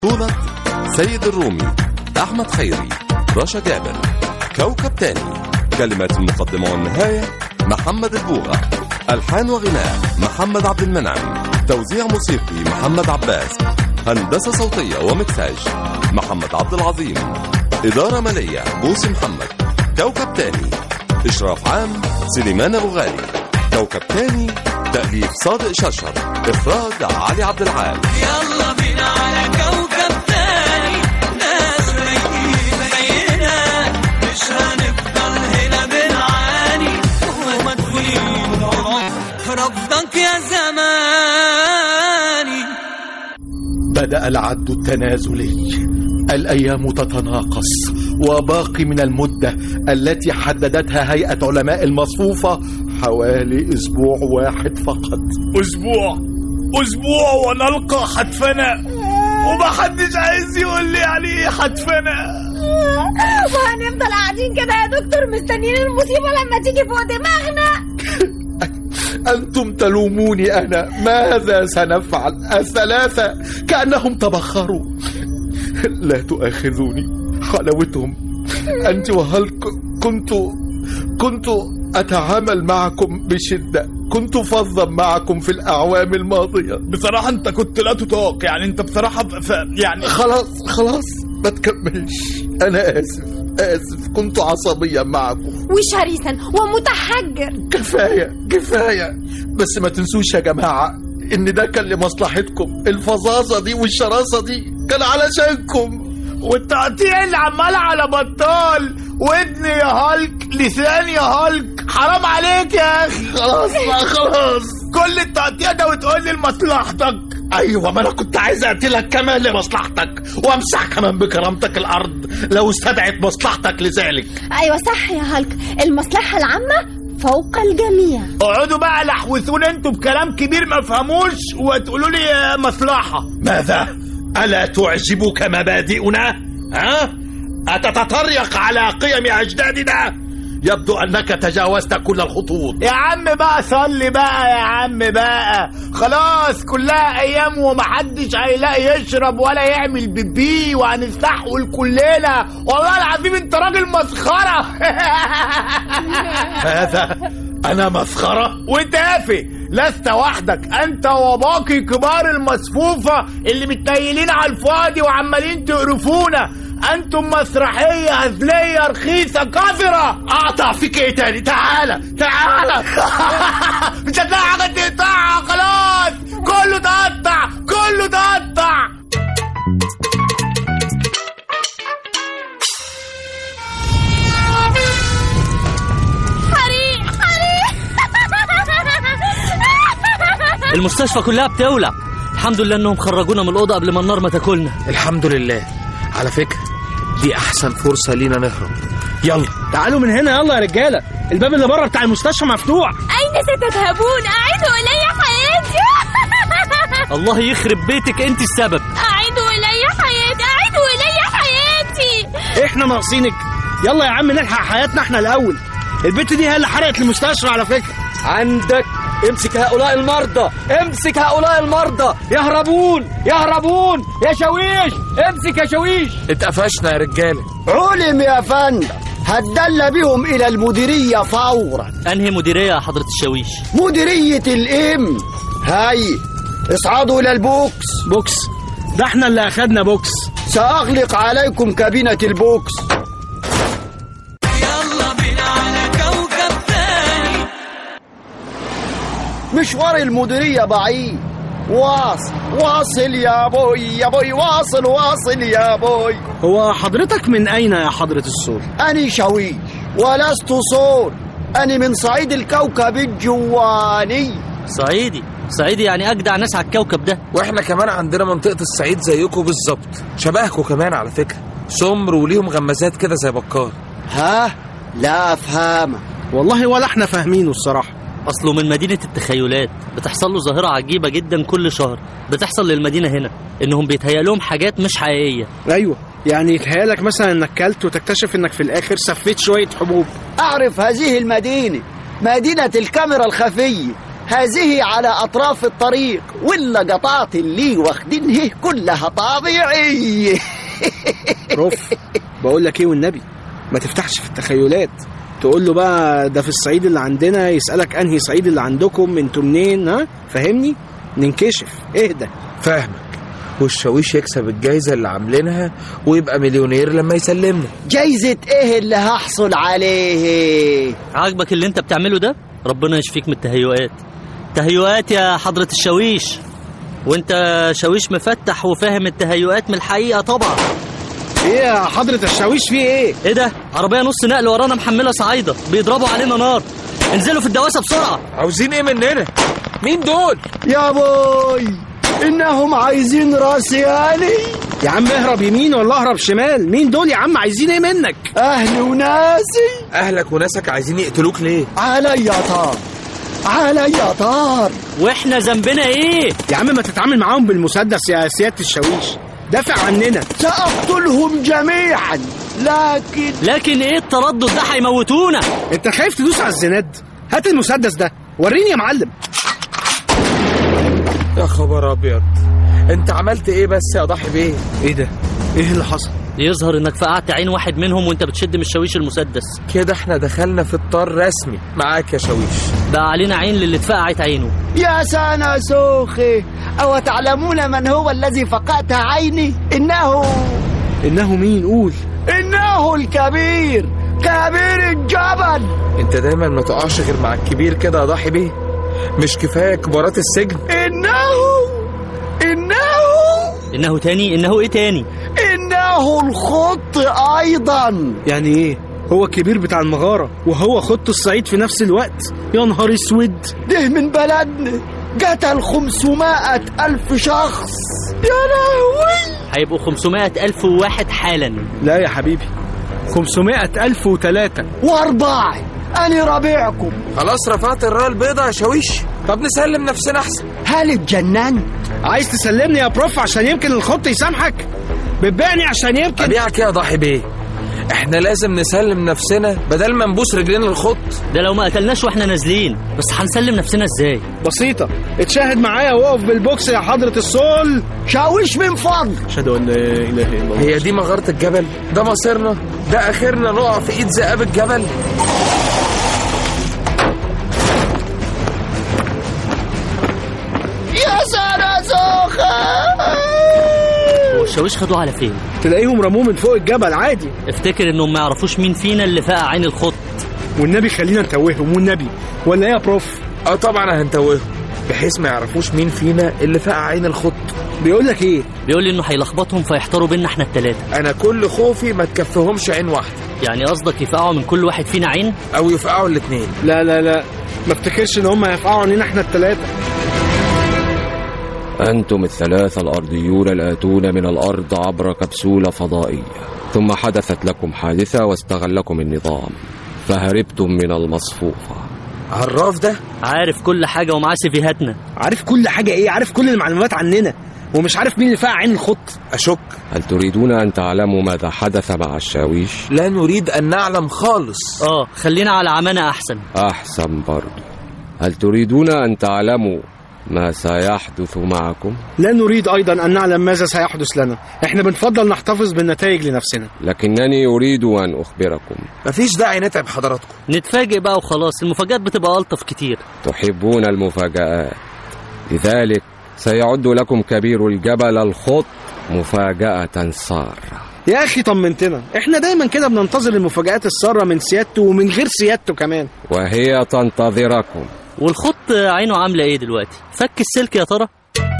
بطولة سيد الرومي أحمد خيري رشا جابر كوكب تاني كلمات المقدمة والنهاية محمد البوغة ألحان وغناء محمد عبد المنعم توزيع موسيقي محمد عباس هندسة صوتية ومكساج محمد عبد العظيم إدارة مالية بوسي محمد كوكب تاني إشراف عام سليمان أبو غالي كوكب تاني تأليف صادق ششر إخراج علي عبد العال يلا بينا على كوكب تاني ناس ميتين زينا مش هنفضل هنا بنعاني ومدفونين رفضك يا زماني بدأ العد التنازلي الأيام تتناقص وباقي من المدة التي حددتها هيئة علماء المصفوفة حوالي أسبوع واحد فقط اسبوع اسبوع ونلقى حتفنا ومحدش عايز يقول لي يعني ايه حتفنا وهنفضل قاعدين كده يا دكتور مستنيين المصيبة لما تيجي فوق دماغنا أنتم تلوموني أنا ماذا سنفعل الثلاثة كأنهم تبخروا لا تؤاخذوني حلاوتهم أنت وهلك كنت كنت أتعامل معكم بشدة كنت فظا معكم في الأعوام الماضية بصراحة انت كنت لا تطاق يعني انت بصراحة ب- ف... يعني خلاص خلاص ما تكملش أنا آسف آسف كنت عصبيا معكم وشرسا ومتحجر كفاية كفاية بس ما تنسوش يا جماعة إن ده كان لمصلحتكم الفظاظة دي والشراسة دي كان علشانكم والتقطيع اللي عمال على بطال ودن يا هالك لسان يا هالك حرام عليك يا اخي خلاص بقى خلاص كل التقطيع ده وتقول لي لمصلحتك أيوة ما أنا كنت عايز أقتلك كمان لمصلحتك وأمسح كمان بكرامتك الأرض لو استدعت مصلحتك لذلك أيوة صح يا هالك المصلحة العامة فوق الجميع اقعدوا بقى لحوسون انتوا بكلام كبير ما فهموش وتقولوا لي آه، مصلحة ماذا؟ ألا تعجبك مبادئنا؟ ها؟ أتتطرق على قيم أجدادنا؟ يبدو أنك تجاوزت كل الخطوط يا عم بقى صلي بقى يا عم بقى خلاص كلها ايام ومحدش هيلاقي يشرب ولا يعمل بيبي وهنستحول كلنا والله العظيم انت راجل مسخره هذا أنا مسخرة؟ وانت يافي لست وحدك انت وباقي كبار المصفوفة اللي متنيلين على الفاضي وعمالين تقرفونا انتم مسرحية هزلية رخيصة قذرة أقطع فيك إيه تاني؟ تعالى تعالى مش هتلاقي حاجة تقطعها خلاص كله تقطع كله تقطع حريق حريق المستشفى كلها بتولع الحمد لله انهم خرجونا من الاوضه قبل ما النار ما تاكلنا الحمد لله على فكرة دي أحسن فرصة لينا نهرب يلا تعالوا من هنا يلا يا رجاله الباب اللي بره بتاع المستشفى مفتوح أين ستذهبون أعيدوا إلي حياتي الله يخرب بيتك انت السبب أعيدوا إلي حياتي أعيدوا إلي حياتي احنا ناقصينك يلا يا عم نلحق حياتنا احنا الاول البت دي هي اللي حرقت المستشفى على فكره عندك امسك هؤلاء المرضى امسك هؤلاء المرضى يهربون يهربون يا شويش امسك يا شويش اتقفشنا يا رجالة علم يا فندم هتدل بهم إلى المديرية فورا انهي مديريه يا حضره الشويش مديرية الإم هاي اصعدوا إلى البوكس بوكس ده احنا اللي اخدنا بوكس سأغلق عليكم كابينة البوكس يلا بينا على كوكب تاني مشوار المديرية بعيد واصل واصل يا بوي يا بوي واصل واصل يا بوي هو حضرتك من اين يا حضره الصول أني شويش ولست صور أني من صعيد الكوكب الجواني صعيدي صعيدي يعني اجدع ناس على الكوكب ده واحنا كمان عندنا منطقة الصعيد زيكم بالظبط شبهكم كمان على فكرة سمر وليهم غمازات كده زي بكار ها لا أفهم والله ولا احنا فاهمينه الصراحه اصله من مدينه التخيلات بتحصل له ظاهره عجيبه جدا كل شهر بتحصل للمدينه هنا انهم بيتهيأ لهم حاجات مش حقيقيه ايوه يعني يتهيألك مثلا انك كلت وتكتشف انك في الاخر سفيت شويه حبوب أعرف هذه المدينة مدينة الكاميرا الخفية هذه على أطراف الطريق واللقطات اللي واخدينها كلها طبيعية روف بقول لك ايه والنبي ما تفتحش في التخيلات تقول له بقى ده في الصعيد اللي عندنا يسألك انهي صعيد اللي عندكم انتوا منين ها فاهمني ننكشف اهدى فاهمك والشاويش يكسب الجايزة اللي عاملينها ويبقى مليونير لما يسلمنا جايزة ايه اللي هحصل عليه عاجبك اللي انت بتعمله ده ربنا يشفيك من التهيؤات تهيؤات يا حضرة الشاويش وانت شاويش مفتح وفاهم التهيؤات من الحقيقة طبعا ايه يا حضرة الشاويش في ايه ايه ده عربية نص نقل ورانا محملة صعايدة بيضربوا علينا نار انزلوا في الدواسة بسرعة عاوزين ايه مننا مين دول يا بوي إنهم عايزين راسياني يا عم اهرب يمين ولا اهرب شمال مين دول يا عم عايزين ايه منك أهلي وناسي اهلك وناسك عايزين يقتلوك ليه علي طار علي طار واحنا ذنبنا ايه يا عم ما تتعامل معاهم بالمسدس يا سيادة الشاويش دافع عننا سأقتلهم جميعا لكن لكن ايه التردد ده هيموتونا انت خايف تدوس على الزناد هات المسدس ده وريني يا معلم يا خبر ابيض انت عملت ايه بس يا ضحي بيه ايه ده ايه اللي حصل يظهر انك فقعت عين واحد منهم وانت بتشد من الشاويش المسدس كده احنا دخلنا في الطار رسمي معاك يا شاويش بقى علينا عين للي اتفقعت عينه يا سانا سوخي أو تعلمون من هو الذي فقأت عيني إنه انه مين قول إنه الكبير كبير الجبل انت دايما ما تقعش غير مع الكبير كده يا ضحي بيه مش كفايه كبارات السجن إنه إنه انه تاني انه ايه تاني إنه الخط أيضا يعني ايه هو الكبير بتاع المغارة وهو خط الصعيد في نفس الوقت يا نهار اسود ده من بلدنا قتل خمسمائة ألف شخص يا لهوي هيبقوا 500 ألف وواحد حالا لا يا حبيبي 500 ألف وتلاتة وأربعة أنا ربيعكم خلاص رفعت الرايه البيضاء يا شاويش طب نسلم نفسنا احسن هل اتجننت؟ عايز تسلمني يا بروف عشان يمكن الخط يسامحك بتبيعني عشان يمكن ابيعك ايه يا ضحي بيه احنا لازم نسلم نفسنا بدل ما نبوس رجلين الخط ده لو ما قتلناش واحنا نازلين بس هنسلم نفسنا ازاي بسيطة اتشاهد معايا وقف بالبوكس يا حضرة الصول شاويش من فضل أشهد أن لا إله إلا الله هي دي مغارة الجبل ده مصيرنا ده اخرنا نقع في ايد ذئاب الجبل يا سانا سوخة هو الشاويش خدوه على فين تلاقيهم رموه من فوق الجبل عادي افتكر انهم ما يعرفوش مين فينا اللي فقع عين الخط والنبي خلينا نتوههم والنبي ولا ايه يا بروف اه طبعا هنتوههم بحيث ما يعرفوش مين فينا اللي فقع عين الخط بيقول لك ايه بيقول لي انه هيلخبطهم فيحتاروا بينا احنا التلاتة انا كل خوفي ما تكفيهمش عين واحده يعني قصدك يفقعوا من كل واحد فينا عين او يفقعوا الاتنين لا لا لا ما افتكرش ان هم هيفقعوا عننا احنا التلاتة أنتم الثلاثة الأرضيون الآتون من الأرض عبر كبسولة فضائية ثم حدثت لكم حادثة واستغلكم النظام فهربتم من المصفوفة عراف ده عارف كل حاجة ومعاه سيفيهاتنا عارف كل حاجة ايه عارف كل المعلومات عننا ومش عارف مين اللي فقع عين الخط اشك هل تريدون أن تعلموا ماذا حدث مع الشاويش؟ لا نريد ان نعلم خالص اه خلينا على عمانة احسن أحسن برضو هل تريدون أن تعلموا ما سيحدث معكم؟ لا نريد ايضا ان نعلم ماذا سيحدث لنا احنا بنفضل نحتفظ بالنتائج لنفسنا لكنني أريد أن أخبركم مفيش داعي نتعب حضراتكم نتفاجئ بقى وخلاص المفاجآت بتبقى ألطف كتير تحبون المفاجآت لذلك سيعد لكم كبير الجبل الخط مفاجأة سارة يا اخي طمنتنا احنا دايما كده بننتظر المفاجآت السارة من سيادته ومن غير سيادته كمان وهي تنتظركم والخط عينه عاملة ايه دلوقتي فك السلك يا ترى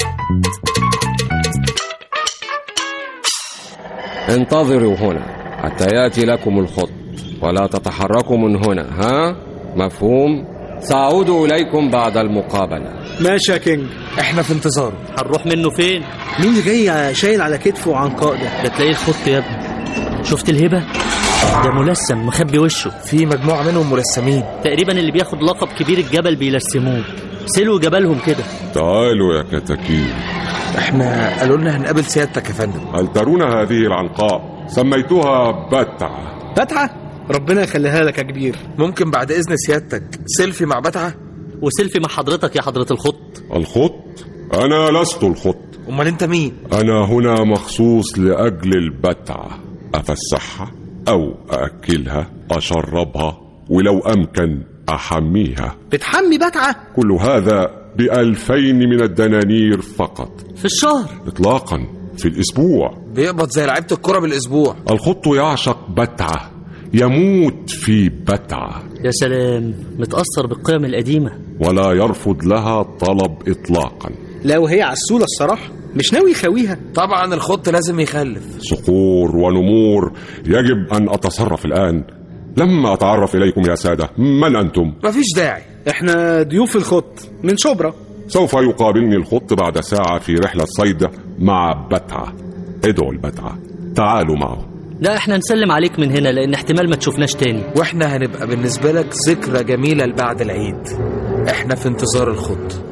انتظروا هنا حتى يأتي لكم الخط ولا تتحركوا من هنا ها مفهوم سأعود إليكم بعد المقابلة ماشي يا كينج احنا في انتظاره هنروح منه فين مين اللي جاي شايل على كتفه عنقاء ده ده تلاقيه الخط يا ابني شفت الهبة ده ملثم مخبي وشه في مجموعه منهم ملثمين تقريبا اللي بياخد لقب كبير الجبل بيلسموه سلوا جبلهم كده تعالوا يا كتاكيت احنا قالوا لنا هنقابل سيادتك يا فندم هل ترون هذه العنقاء سميتها بتعة بتعة ربنا يخليها لك يا كبير ممكن بعد اذن سيادتك سيلفي مع بتعه وسيلفي مع حضرتك يا حضرة الخط الخط أنا لست الخط امال انت مين أنا هنا مخصوص لأجل البتعة أفسحها أو أأكلها أشربها ولو أمكن أحميها بتحمي بتعة كل هذا بألفين من الدنانير فقط في الشهر إطلاقا في الأسبوع بيقبض زي لعيبه الكره بالاسبوع الخط يعشق بتعة يموت في بتعة يا سلام متأثر بالقيم القديمة ولا يرفض لها طلب إطلاقا لا وهي عسولة الصراحة مش ناوي يخويها طبعا الخط لازم يخلف صقور ونمور يجب أن أتصرف الآن لما أتعرف إليكم يا سادة من أنتم؟ مفيش داعي احنا ضيوف الخط من شبرا سوف يقابلني الخط بعد ساعة في رحلة صيد مع بتعة ادعوا البتعة تعالوا معه لا احنا نسلم عليك من هنا لان احتمال ما تشوفناش تاني واحنا هنبقى بالنسبه لك ذكرى جميله لبعد العيد احنا في انتظار الخط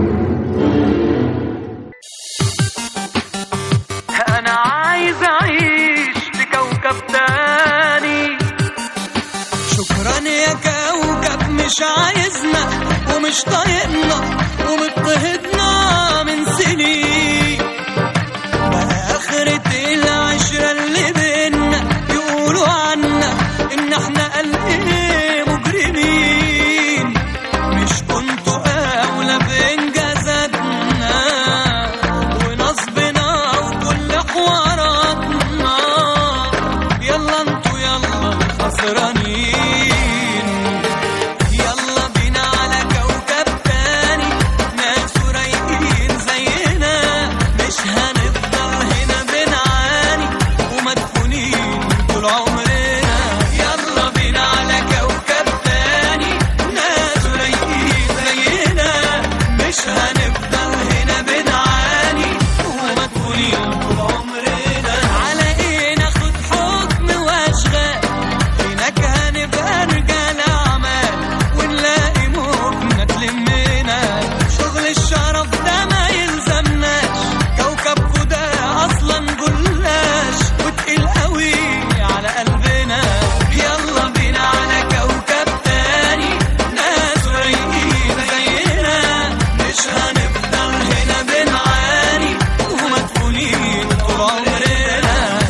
انا عايز اعيش في كوكب تاني شكرا يا كوكب مش عايزنا ومش طايقنا ومضطهدنا من سنين بقى آخرة العشرة اللي بينا يقولوا عنا إن إحنا قلقين مجرمين مش كنتوا أولى بإنجازاتنا ونصبنا وكل حواراتنا يلا انتوا يلا خسرانين يلا بينا على كوكب تاني ناس رايقين زينا مش هنفضل هنا بنعاني ومدفونين طول عمرنا يلا بينا على كوكب تاني ناس رايقين زينا مش هنفضل هنا بنعاني ومدفونين طول عمرنا على ايه ناخد حكم واشغال هناك هنبقى رجال اعمال ونلاقي مهنة تلمنا شغل الشرف ده ما يلزمناش كوكبكو ده اصلا جلاش وتقيل قوي على قلبنا يلا بينا على كوكب تاني ناس رايقين زينا مش هنفضل هنا بنعاني ومدفونين طول عمرنا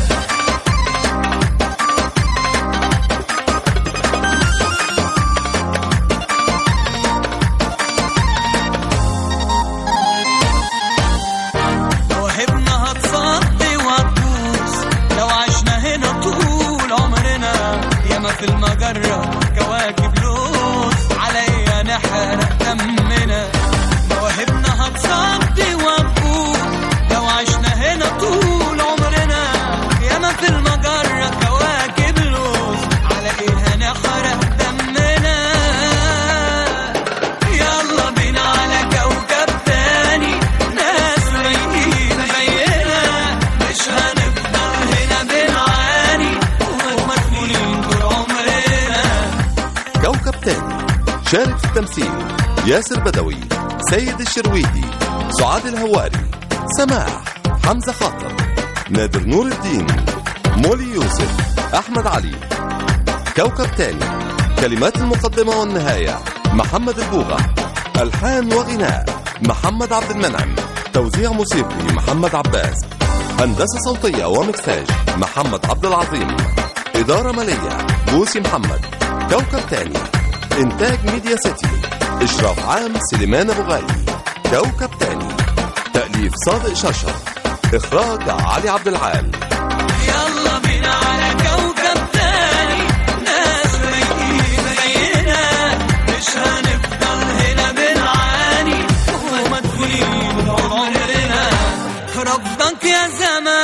مواهبنا هتصدي وهتبوظ لو عشنا هنا طول عمرنا ياما في المجرة كواكب لوز عليا نحرق دمنا مواهبنا هتصدي وهتبوظ لو عشنا هنا طول عمرنا ياما في المجرة كواكب لوز على ايه هنحرق دمنا يلا بينا على كوكب تاني ناس رايقين زينا مش هنفضل هنا بنعاني ومدفونين طول عمرنا كوكب تاني شارك في التمثيل ياسر بدوي سيد الشرويدي سعاد الهواري سماح حمزة خاطر نادر نور الدين مولي يوسف أحمد علي كوكب تاني كلمات المقدمة والنهاية محمد البوغة ألحان وغناء محمد عبد المنعم توزيع موسيقي محمد عباس هندسة صوتية ومكساج محمد عبد العظيم إدارة مالية بوسي محمد كوكب تاني إنتاج ميديا سيتي إشراف عام سليمان أبو غالي كوكب تاني تأليف صادق شرشر إخراج علي عبد العال يلا بينا على كوكب تاني ناس رايقين زينا مش هنفضل هنا بنعاني ومدفونين طول عمرنا ربك يا زمان